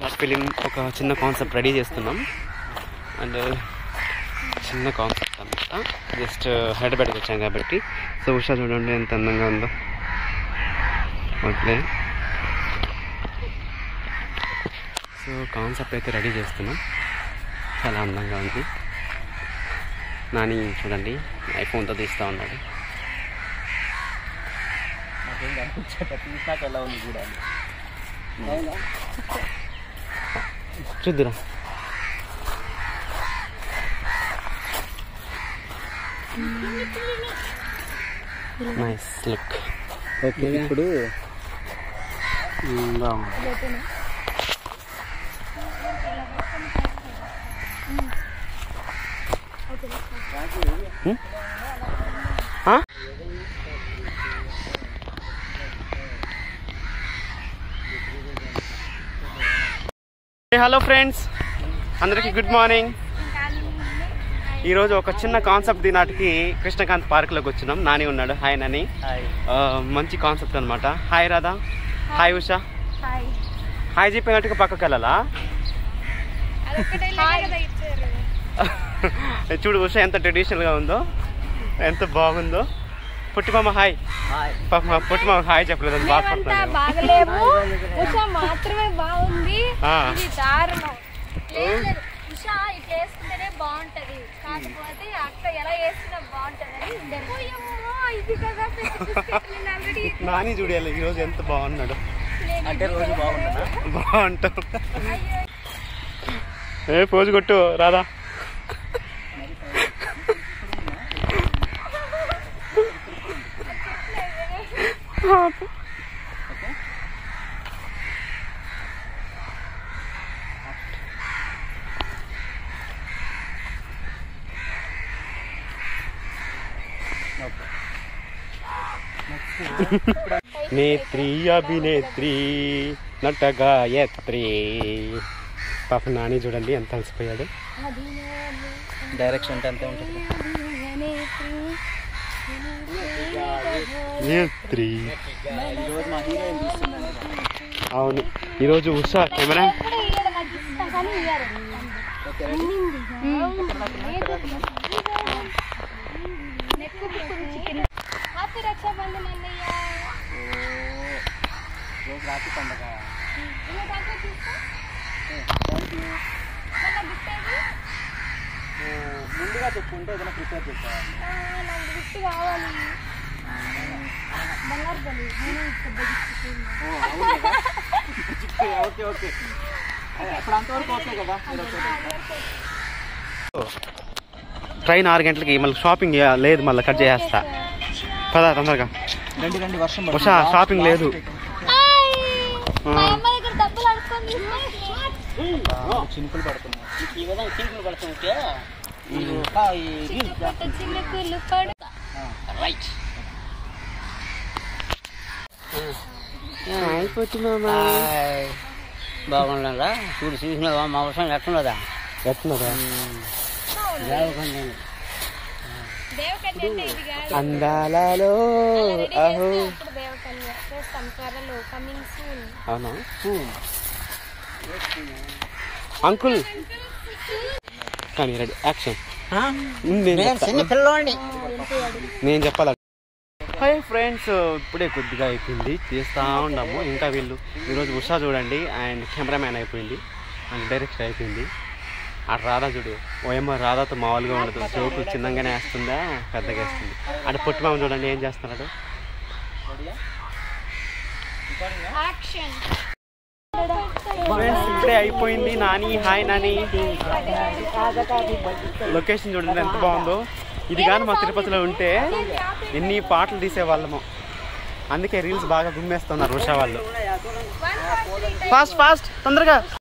Short film ఒక చిన్న concept ready చేస్తున్నాం అండ్ చిన్న కాన్సెప్ట్ అనమాట జస్ట్ హైదరాబాద్కి వచ్చాం కాబట్టి సో ఉషా చూడండి ఎంత అందంగా ఉందో ఓకే సో కాన్సెప్ట్ అయితే రెడీ చేస్తున్నాం చాలా అందంగా ఉంది నాని చూడండి ఐఫోన్తో తీస్తూ ఉన్నాడు నాకేం కనిపించట తీసాక ఎలా ఉంది చూడాలి చూద్దురా నైస్ లుక్ ఓకే ఇప్పుడు బాగుంది ఆ? హలో ఫ్రెండ్స్ అందరికీ గుడ్ మార్నింగ్ ఈరోజు ఒక చిన్న కాన్సెప్ట్ నాటికి కృష్ణకాంత్ పార్క్లోకి వచ్చినాం నాని ఉన్నాడు హాయ్ నాని హాయ్ ఆ, మంచి కాన్సెప్ట్ అనమాట hi Radha hi Usha hi hi చెప్పినట్టుగా పక్కకి వెళ్ళాలా హాయ్ కదా ఇచ్చారు చూడు ఉష ఎంత ట్రెడిషనల్గా ఉందో ఎంత బాగుందో పుట్టిమామ హాయ్ హాయ్ పాప మా పుట్టిమామ హాయ్ చెప్పలేదు అది మేమంతా బాధపడుతున్నాను బాగలేము ఉషా మాత్రమే బాగుంది ఆ. ఇది దారుణం లేదు లేదు ఉషా ఇట్లా వేసుకుంటేనే బాగుంటది కాకపోతే అక్క ఎలా వేసుకున్నా బాగుంటది అని ఇది కదా ఆల్రెడీ నాని చూడాలి ఈరోజు ఎంత బాగున్నాడు అంటే రోజు బాగుంటుందా బాగుంటాం ఏ పోజు కొట్టు రాధా నేత్రి అభినేత్రి నటగాయత్రి పాప నాని చూడండి ఎంత అలసిపోయాడు డైరెక్షన్ అంటే అంతే ఉంటుంది నేత్రి ఈరోజు మా హీరోయిన్ తీస్తుందండి అవును ఈరోజు Usha camera okay ready happy Rakshabandhan అన్నయ్య రోజు రాత్రి పండగ ఇలా దాకా తీసుకో థ్యాంక్ యూ మళ్ళీ గిఫ్ట్ ఏది ముందుగా చెప్పుకుంటే ఏదైనా ప్రిపేర్ చేసేవాడిని ఆ, నాకు గిఫ్ట్ కావాలి బంగారు బలి నేను పెద్ద గిఫ్ట్ ఓ అవును కదా ఓకే ఓకే అదే, అప్పుడు అంతవరకు ఓకే కదా మీరు ఓకే. ట్రైన్ ఆరు గంటలకి మళ్ళీ షాపింగ్ లేదు మళ్ళీ కట్ చేసేస్తా పదా తొందరగా రండి రండి వర్షం ఉషా షాపింగ్ లేదు మా అమ్మ దగ్గర డబ్బులు అడుక్కొని తీసుకొని చినుకులు పడుతున్నాయి ఈ విధంగా చినుకులు పడుతున్నాయి చిన్నకులు పడు రైట్ బాగుండదా చూడు చూసినావా మా అవసరం ఎట్లున్నదా ఎట్లున్నదా దేవకన్య అంటే ఇది కాదు అందాలలో రెడీ అహో చేస్తే అప్పుడు దేవకన్య చేస్తాం త్వరలో కమింగ్ సూన్ అవునా అంకుల్ కానీ రెడీ యాక్షన్ నేను చెప్తా. చిన్న పిల్లోండి నేను చెప్పాల హాయ్ ఫ్రెండ్స్ ఇప్పుడే కొద్దిగా అయిపోయింది తీస్తూ ఉన్నాము ఇంకా వీళ్ళు ఈరోజు ఉషా చూడండి అండ్ కెమెరామ్యాన్ అయిపోయింది అండ్ డైరెక్టర్ అయిపోయింది ఆ రాధా చూడు ఓయమ్మ రాధాతో మామూలుగా ఉండదు జోకులు చిన్నగానే వేస్తుందా పెద్దగా వేస్తుంది అంటే పొట్టి మామ చూడండి ఏం చేస్తున్నాడు యాక్షన్ ఫ్రెండ్స్ ఇప్పుడే అయిపోయింది నాని హాయ్ నాని లొకేషన్ చూడండి ఎంత బాగుందో ఇది కానీ మా తిరుపతిలో ఉంటే ఎన్ని పాటలు తీసేవాళ్ళము అందుకే రీల్స్ బాగా గుమ్మేస్తున్నారు ఉషా వాళ్ళు ఫాస్ట్ ఫాస్ట్ తొందరగా